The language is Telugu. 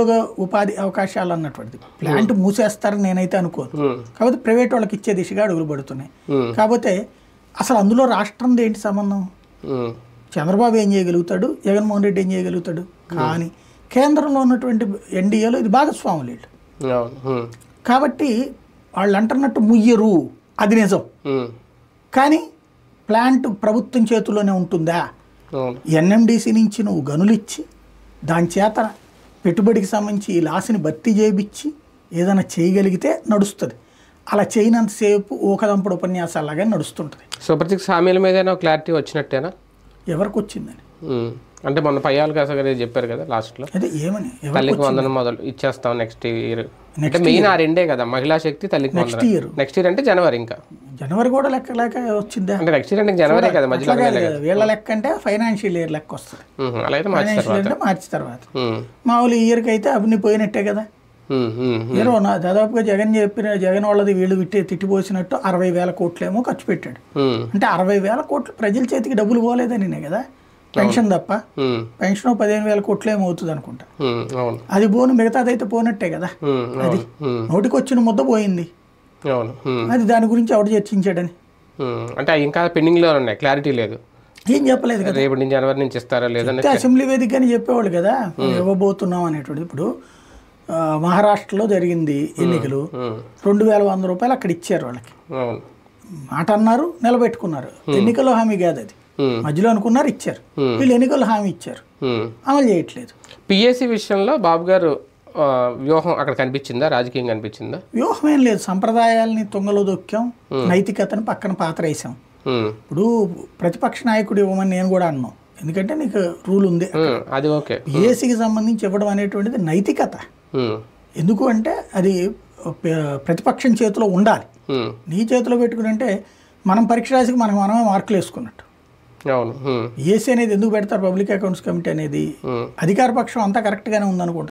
ఉద్యోగ ఉపాధి అవకాశాలు అన్నటువంటిది ప్లాంట్ మూసేస్తారని నేనైతే అనుకోను ఉమ్, కాకపోతే ప్రైవేట్ వాళ్ళకి ఇచ్చే దిశగా అడుగులు పడుతున్నాయి ఉమ్, కాకపోతే అసలు అందులో రాష్ట్రం ఏంటి సంబంధం ఉమ్, చంద్రబాబు ఏం చేయగలుగుతాడు జగన్మోహన్ రెడ్డి ఏం చేయగలుగుతాడు కానీ కేంద్రంలో ఉన్నటువంటి ఎన్డీఏలో ఇది భాగస్వాములు వీళ్ళు అవును ఉమ్, కాబట్టి వాళ్ళు అంటున్నట్టు ముయ్యరు అది నిజం ఉమ్, కానీ ప్లాంట్ ప్రభుత్వం చేతిలోనే ఉంటుందా అవును ఎన్ఎండిసి నుంచి నువ్వు గనులు ఇచ్చి దాని చేత పెట్టుబడికి సంబంధించి ఈ లాస్ని భర్తీ చేయించి ఏదైనా చేయగలిగితే నడుస్తుంది అలా చేయనంతసేపు ఊకదంపుడు ఉపన్యాసాలాగా నడుస్తుంటుంది సూపర్ సిక్స్ హామీల మీద క్లారిటీ వచ్చినట్టేనా ఎవరికి వచ్చిందని ఉమ్, అంటే మొన్న పయ్యాలు కాస గారు చెప్పారు కదా లాస్ట్లో అదే ఏమని ఎవరికి తల్లికి వందనం మొదలు ఇచ్చేస్తాం నెక్స్ట్ ఇయర్ అంటే మెయిన్ ఆ రెండే కదా మహిళా శక్తి తల్లికి వందనం year. నెక్స్ట్ ఇయర్ అంటే జనవరి ఇంకా జనవరి కూడా లెక్క లేక వచ్చిందా అంటే నెక్స్ట్ ఇయర్ అంటే జనవరి కదా మధ్యలో అట్లా కాదు కదా. వీళ్ళ లెక్క అంటే ఫైనాన్షియల్ ఇయర్ లెక్క వస్తుంది ఉమ్, అలా అయితే మార్చి ఫైనాన్షియల్ తర్వాత అంటే మార్చి తర్వాత ఉమ్, మామూలు ఇయర్కి అయితే అవన్నీ పోయినట్టే కదా ఉమ్, ఉమ్, ఉమ్, ఏరో నా దాదాపుగా జగన్ చెప్పిన జగన్ వాళ్ళది వీళ్ళు విట్టి తిట్టిపోసినట్టు అరవై వేల కోట్లేమో ఖర్చు పెట్టాడు ఉమ్, అంటే అరవై వేల కోట్లు ప్రజల చేతికి డబ్బులు పోలేదని కదా పెన్షన్ తప్ప ఉమ్, పెన్షన్ పదిహేను వేల కోట్లు ఏమో అవుతుంది అనుకుంటా ఉమ్, అవును అది పోను మిగతాదైతే పోనట్టే కదా ఉమ్, అవును ఉమ్, నోటికి వచ్చిన ముద్ద పోయింది అవును ఉమ్, అది దాని గురించి ఎవడు చర్చించాడని ఉమ్, అంటే అవి ఇంకా పెండింగ్లో ఉన్నాయి క్లారిటీ లేదు ఏం చెప్పలేదు కదా రేపటి నుంచి జనవరి నుంచి ఇస్తారా లేదని అయితే అసెంబ్లీ వేదిక అని చెప్పేవాళ్ళు కదా ఇవ్వబోతున్నాం అనేటువంటిది ఇప్పుడు ఆ, మహారాష్ట్రలో జరిగింది ఎన్నికలు ఉమ్, రెండు వేల వంద రూపాయలు అక్కడ ఇచ్చారు వాళ్ళకి అవును మాట అన్నారు నిలబెట్టుకున్నారు ఎన్నికల్లో హామీ కాదు అది ఉమ్, మధ్యలో అనుకున్నారు ఇచ్చారు Hmm. వీళ్ళు ఎన్నికల్లో హామీ ఇచ్చారు ఉమ్. అమలు చేయట్లేదు పిఎస్సి విషయంలో బాబు గారు ఆ, వ్యూహం అక్కడ కనిపించిందా రాజకీయం కనిపించిందా వ్యూహం ఏం లేదు సంప్రదాయాల్ని తుంగలో దొక్కాం నైతికతను పక్కన పాత్ర వేసాం ఉమ్, ఇప్పుడు ప్రతిపక్ష నాయకుడు ఇవ్వమని నేను కూడా అన్నాను ఎందుకంటే నీకు రూల్ ఉంది ఉమ్, అది ఓకే పిఎస్సికి సంబంధించి ఇవ్వడం అనేటువంటిది నైతికత ఉమ్, ఎందుకు అంటే అది ప- ప్రతిపక్షం చేతిలో ఉండాలి ఉమ్, నీ చేతిలో పెట్టుకుని అంటే మనం పరీక్ష రాసికి మనకు మనమే మార్కులు వేసుకున్నట్టు అవును ఉమ్, పిఎస్సి అనేది ఎందుకు పెడతారు పబ్లిక్ అకౌంట్స్ కమిటీ అనేది ఉమ్, అధికార పక్షం అంతా కరెక్ట్గానే ఉందనుకుంటారు